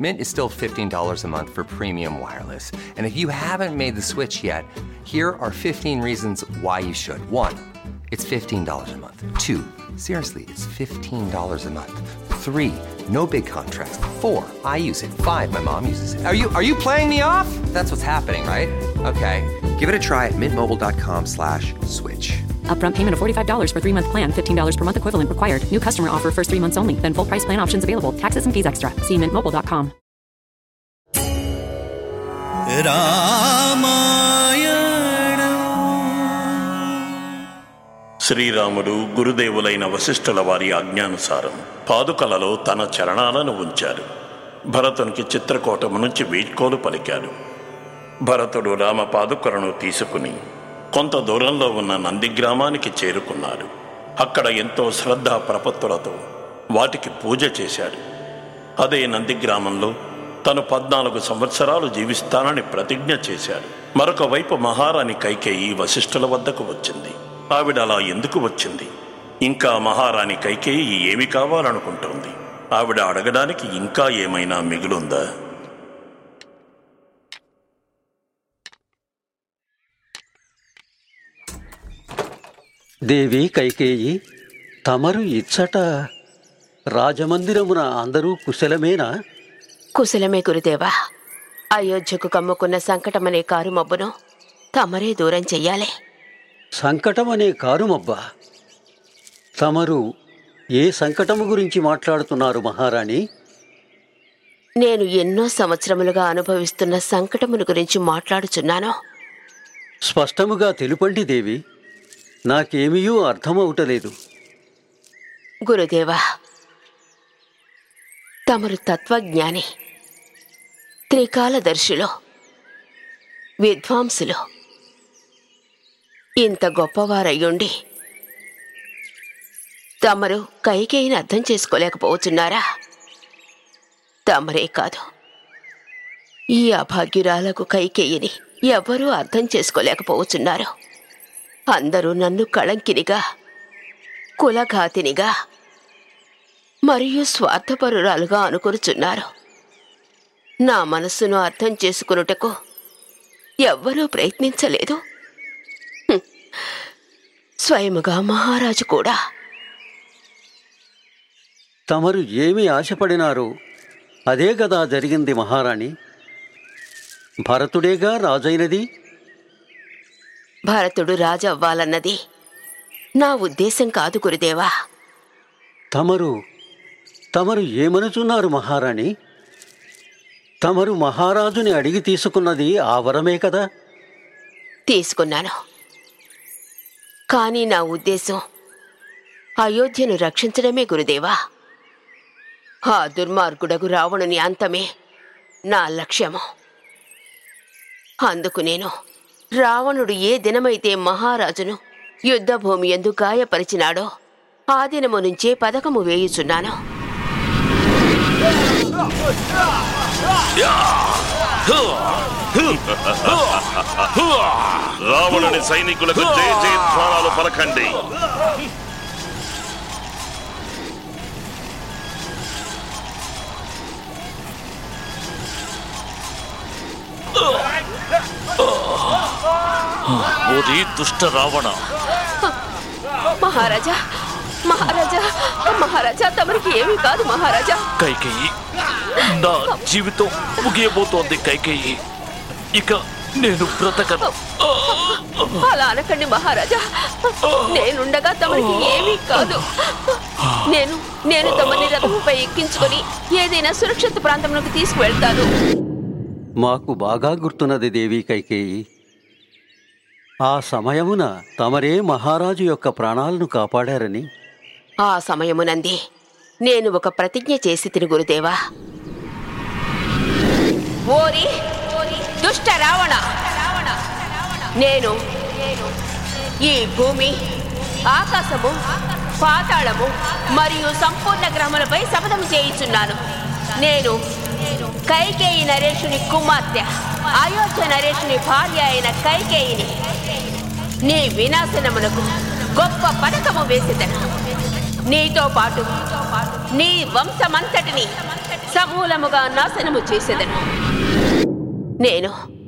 Mint is still $15 a month for premium wireless. And if you haven't made the switch yet, here are 15 reasons why you should. One, it's $15 a month. Two, seriously, it's $15 a month. Three, no big contracts. Four, I use it. Five, my mom uses it. Are you are you playing me off? That's what's happening, right? Okay. Give it a try at mintmobile.com slash switch. Upfront payment of $45 for three month plan, $15 per month equivalent required. New customer offer first three months only, then full price plan options available. Taxes and fees extra. See mintmobile.com. శ్రీరాముడు గురుదేవులైన వశిష్ఠుల వారి ఆజ్ఞానుసారం పాదుకలలో తన చరణాలను ఉంచారు భరతునికి చిత్రకూటము నుంచి వీడ్కోలు పలికాడు భరతుడు రామ పాదుకలను తీసుకుని కొంత దూరంలో ఉన్న నంది గ్రామానికి చేరుకున్నాడు అక్కడ ఎంతో శ్రద్ధ ప్రపత్తులతో వాటికి పూజ చేశాడు అదే నంది గ్రామంలో తను పద్నాలుగు సంవత్సరాలు జీవిస్తానని ప్రతిజ్ఞ చేశాడు మరొక వైపు మహారాణి కైకేయి వశిష్ఠుల వద్దకు వచ్చింది ఆవిడ అలా ఎందుకు వచ్చింది ఇంకా మహారాణి కైకేయి ఏమి కావాలనుకుంటోంది ఆవిడ అడగడానికి ఇంకా ఏమైనా మిగులుందా దేవి కైకేయి తమరు ఇచ్చట రాజమందిరమున అందరూ కుశలమేనా కుశలమే గురుదేవా అయోధ్యకు కమ్ముకున్న సంకటమనే కారు మబ్బును తమరే దూరం చెయ్యాలి సంకటమనే కారుమబ్బా తమరు ఏ సంకటము గురించి మాట్లాడుతున్నారు మహారాణి నేను ఎన్నో సంవత్సరములుగా అనుభవిస్తున్న సంకటమును గురించి మాట్లాడుచున్నాను స్పష్టముగా తెలుపండి దేవి నాకేమీయూ అర్థమవుటలేదు గురుదేవా తమరు తత్వజ్ఞాని త్రికాలదర్శులు విద్వాంసులు ఇంత గొప్పవారయ్యుండి తమరు కైకేయిని అర్థం చేసుకోలేకపోతున్నారా తమరే కాదు ఈ అభాగ్యురాలకు కైకేయిని ఎవ్వరూ అర్థం చేసుకోలేకపోతున్నారు అందరూ నన్ను కళంకినిగా కులఘాతినిగా మరియు స్వార్థపరురాలుగా అనుకొనుచున్నారు నా మనస్సును అర్థం చేసుకునుటకు ఎవ్వరూ ప్రయత్నించలేదు హ్మ్. స్వయముగా మహారాజు కూడా తమరు ఏమి ఆశపడినారో అదే కదా జరిగింది మహారాణి భరతుడేగా రాజైనది భరతుడు రాజవ్వాలన్నది నా ఉద్దేశం కాదు గురుదేవా తమరు తమరు ఏమనుచున్నారు మహారాణి తమరు మహారాజుని అడిగి తీసుకున్నది ఆ వరమే కదా తీసుకున్నాను కానీ నా ఉద్దేశం అయోధ్యను రక్షించడమే గురుదేవా ఆ దుర్మార్గుడగు రావణుని అంతమే నా లక్ష్యము అందుకు నేను రావణుడు ఏ దినమైతే మహారాజును యుద్ధభూమి ఎందు గాయపరిచినాడో ఆ దినము నుంచే పథకము వేయుచున్నాను రావణుని సైనికులకు జయ జయధ్వానాలు పలకండి ఓరి దుష్ట రావణ మహారాజా మహారాజా మహారాజా తమరికి ఏమీ కాదు మహారాజా కైకేయి నా జీవితం ముగియబోతోంది కైకేయి ఇక నేను బ్రతకను అలా అనకండి మహారాజా నేనుండగా తమరికి ఏమీ కాదు నేను నేను తమని రథముపై ఎక్కించుకొని ఏదైనా సురక్షిత ప్రాంతంలోకి తీసుకువెళ్తాను మాకు బాగా గుర్తున్నది దేవి కైకేయి ఆ సమయమున తమరే మహారాజు యొక్క ప్రాణాలను కాపాడారని ఆ సమయమునంది నేను ఒక ప్రతిజ్ఞ చేసి తిని గురుదేవా ఓరి దుష్ట రావణ నేను ఈ భూమి ఆకాశము పాతాళము మరియు సంపూర్ణ గ్రహములపై శపథం చేయించున్నాను నేను కైకేయి నరేషుని కుమార్తె అయోధ్య నరేషుని భార్య అయిన కైకేయిని నీ వినాశనమునకు గొప్ప పథకము వేసేదను నీతో పాటు నీ వంశమంతటిని సమూలముగా నాశనము చేసేదను నేను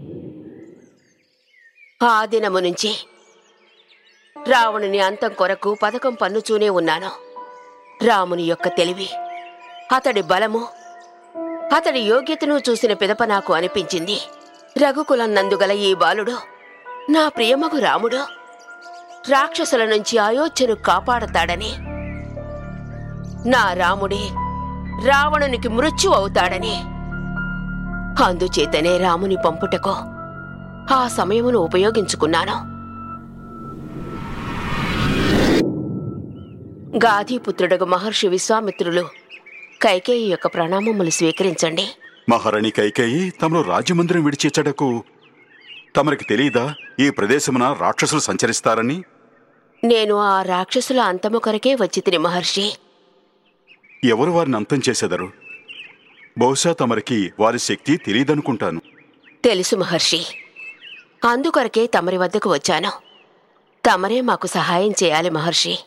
ఆ దినము నుంచి రావణుని అంతం కొరకు పథకం పన్నుచూనే ఉన్నాను రాముని యొక్క తెలివి అతడి బలము అతడి యోగ్యతను చూసిన పిదప నాకు అనిపించింది రఘుకులం నందుగల ఈ బాలుడు నా ప్రియమగు రాముడు రాక్షసుల నుంచి అయోధ్యను కాపాడతాడని నా రాముడే రావణునికి మృత్యు అవుతాడని అందుచేతనే రాముని పంపుటకు ఆ సమయమును ఉపయోగించుకున్నాను గాధిపుత్రుడగు మహర్షి విశ్వామిత్రులు కైకేయి యొక్క ప్రణామములు స్వీకరించండి మహారాణి కైకేయి తమను రాజ్యమందిరం విడిచిచ్చడకు తమరికి తెలియదా ఈ ప్రదేశమున రాక్షసులు సంచరిస్తారని నేను ఆ రాక్షసుల అంతము కొరకే వచ్చి తిని మహర్షి ఎవరు వారిని అంతం చేసెదరు బహుశా తమరికి వారి శక్తి తెలియదనుకుంటాను తెలుసు మహర్షి అందుకొరకే తమరి వద్దకు వచ్చాను తమరే మాకు సహాయం చేయాలి మహర్షి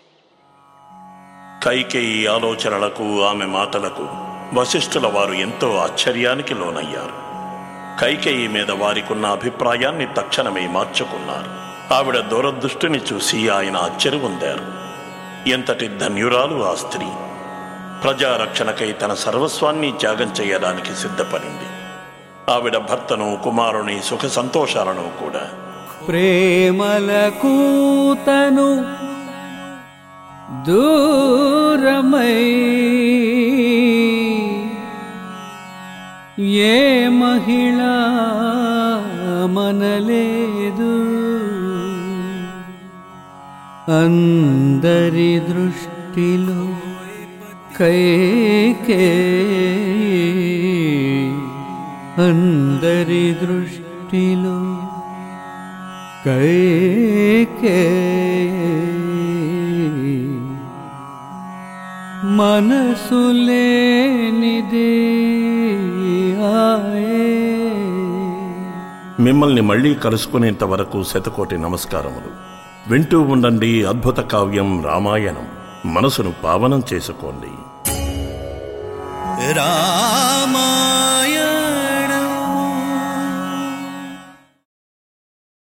కైకేయి ఆలోచనలకు ఆమె మాటలకు వశిష్ఠుల వారు ఎంతో ఆశ్చర్యానికి లోనయ్యారు కైకేయి మీద వారికున్న అభిప్రాయాన్ని తక్షణమే మార్చుకున్నారు ఆవిడ దూరదృష్టిని చూసి ఆయన ఆశ్చర్య పొందారు ఎంతటి ధన్యురాలు ఆ స్త్రీ ప్రజారక్షణకై తన సర్వస్వాన్ని త్యాగం చేయడానికి సిద్ధపడింది ఆవిడ భర్తను కుమారుని సుఖ సంతోషాలను కూడా ప్రేమలకు తను దూరమై ఏ మహిళ మనలేదు అందరి దృష్టిలో కైకే అందరి దృష్టిలో కైకే మనసు లేనిదే ఆయే మిమ్మల్ని మళ్ళీ కలుసుకునేంత వరకు శతకోటి నమస్కారములు వింటూ ఉండండి అద్భుత కావ్యం రామాయణం మనసును పావనం చేసుకోండి రామాయణ